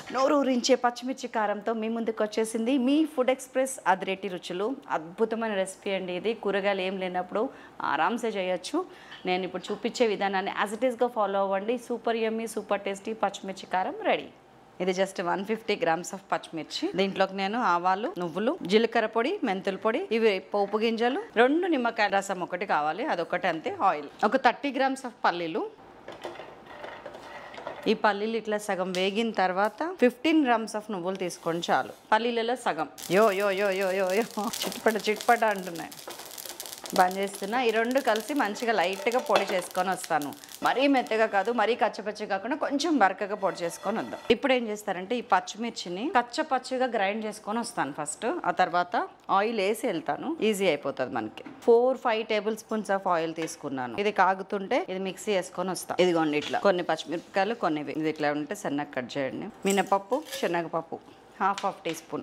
నోరు ఊరించే పచ్చిమిర్చి కారంతో మీ ముందుకు వచ్చేసింది మీ ఫుడ్ ఎక్స్ప్రెస్ అదిరేటి రుచులు అద్భుతమైన రెసిపీ అండి ఇది కూరగాయలు ఏం లేనప్పుడు ఆరామ్సే చేయొచ్చు నేను ఇప్పుడు చూపించే విధానాన్ని యాజ్ ఇట్ ఈస్గా ఫాలో అవ్వండి సూపర్ యమ్మీ సూపర్ టేస్టీ పచ్చిమిర్చి కారం రెడీ ఇది just one fifty grams of పచ్చిమిర్చి దీంట్లోకి నేను ఆవాలు నువ్వులు జీలకర్ర పొడి మెంతుల పొడి ఇవి పోపు గింజలు రెండు నిమ్మకాయ రసం ఒకటి కావాలి అదొకటి అంతే ఆయిల్ ఒక థర్టీ గ్రామ్స్ ఆఫ్ పల్లీలు ఈ పల్లీలు ఇట్లా సగం వేగిన తర్వాత ఫిఫ్టీన్ గ్రామ్స్ ఆఫ్ నువ్వులు తీసుకోండి చాలు పల్లీలలో సగం యో యో యో యో యో యో చిట్పట చిట్పట అంటున్నాయి బంద్ చేస్తున్నా ఈ రెండు కలిసి మంచిగా లైట్గా పొడి చేసుకొని వస్తాను మరీ మెత్తగా కాదు మరీ కచ్చపచ్చి కాకుండా కొంచెం బరకగా పొడి చేసుకొని వద్దాం ఇప్పుడు ఏం చేస్తారంటే ఈ పచ్చిమిర్చిని కచ్చపచ్చిగా గ్రైండ్ చేసుకొని వస్తాను ఫస్ట్ ఆ తర్వాత ఆయిల్ వేసి వెళ్తాను ఈజీ అయిపోతుంది మనకి four five tablespoons of oil తీసుకున్నాను ఇది కాగుతుంటే ఇది మిక్సీ వేసుకొని వస్తాను ఇదిగోండి ఇట్లా కొన్ని పచ్చిమిరపకాయలు కొన్ని ఇవి. ఇది ఇట్లా ఉంటే సన్నగా కట్ చేయండి మినపప్పు శనగపప్పు హాఫ్ హాఫ్ టీ స్పూన్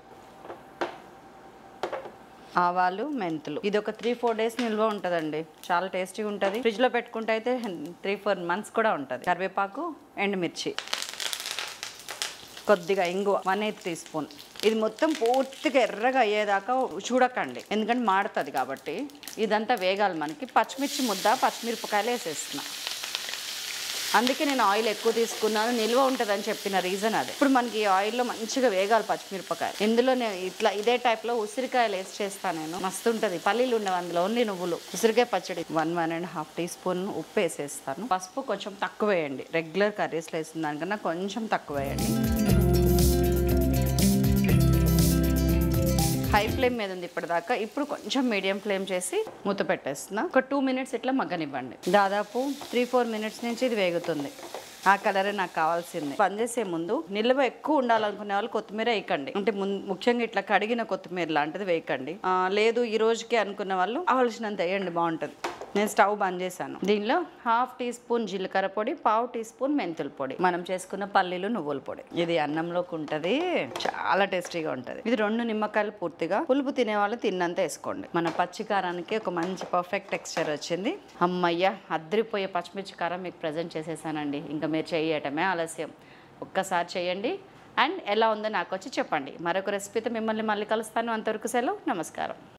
ఆవాలు మెంతులు ఇది ఒక త్రీ ఫోర్ డేస్ నిల్వ ఉంటుందండి చాలా టేస్టీగా ఉంటుంది ఫ్రిడ్జ్లో పెట్టుకుంటే అయితే త్రీ ఫోర్ మంత్స్ కూడా ఉంటుంది కరివేపాకు ఎండుమిర్చి కొద్దిగా ఇంగువ వన్ ఎయిత్ టీ స్పూన్ ఇది మొత్తం పూర్తిగా ఎర్రగా అయ్యేదాకా చూడకండి ఎందుకంటే మాడుతుంది కాబట్టి ఇదంతా వేగాలి మనకి పచ్చిమిర్చి ముద్ద పచ్చిమిరపకాయలు వేసేస్తున్నా అందుకే నేను ఆయిల్ ఎక్కువ తీసుకున్నాను నిల్వ ఉంటుందని చెప్పిన రీజన్ అదే ఇప్పుడు మనకి ఈ ఆయిల్లో మంచిగా వేగాలి పచ్చిమిరపకాయ ఇందులో నేను ఇట్లా ఇదే టైప్లో ఉసిరికాయలు వేసి చేస్తాను నేను మస్తు ఉంటుంది పల్లీలు ఉండవు అందులో ఓన్లీ నువ్వులు ఉసిరికాయ పచ్చడి one one and half teaspoon ఉప్పు వేసేస్తాను పసుపు కొంచెం తక్కువ వేయండి రెగ్యులర్ కర్రీస్లో వేసిన దానికన్నా కొంచెం తక్కువ వేయండి హై ఫ్లేమ్ మీద ఉంది ఇప్పటిదాకా ఇప్పుడు కొంచెం మీడియం ఫ్లేమ్ చేసి మూత పెట్టేస్తున్నా ఒక టూ మినిట్స్ ఇట్లా మగ్గనివ్వండి దాదాపు త్రీ ఫోర్ మినిట్స్ నుంచి ఇది వేగుతుంది ఆ కలరే నాకు కావాల్సింది పని చేసే ముందు నిల్వ ఎక్కువ ఉండాలనుకునే వాళ్ళు కొత్తిమీర వేయకండి అంటే ముం- ముఖ్యంగా ఇట్లా కడిగిన కొత్తిమీర లాంటిది వేయకండి ఆ, లేదు ఈ రోజుకి అనుకున్న వాళ్ళు కావాల్సినంత వేయండి బాగుంటుంది నేను స్టవ్ బంద్ చేశాను దీనిలో హాఫ్ టీ స్పూన్ జీలకర్ర పొడి పావు టీ స్పూన్ మెంతుల పొడి మనం చేసుకున్న పల్లీలు నువ్వుల పొడి ఇది అన్నంలోకి ఉంటుంది చాలా టేస్టీగా ఉంటుంది ఇది రెండు నిమ్మకాయలు పూర్తిగా పులుపు తినే వాళ్ళు తిన్నంత వేసుకోండి మన పచ్చి కారానికి ఒక మంచి పర్ఫెక్ట్ టెక్స్చర్ వచ్చింది అమ్మయ్య అద్దరిపోయే పచ్చిమిర్చి కారం మీకు ప్రజెంట్ చేసేసానండి ఇంకా మీరు చేయటమే ఆలస్యం ఒక్కసారి చేయండి అండ్ ఎలా ఉందో నాకు వచ్చి చెప్పండి మరొక రెసిపీతో మిమ్మల్ని మళ్ళీ కలుస్తాను అంతవరకు సెలవు నమస్కారం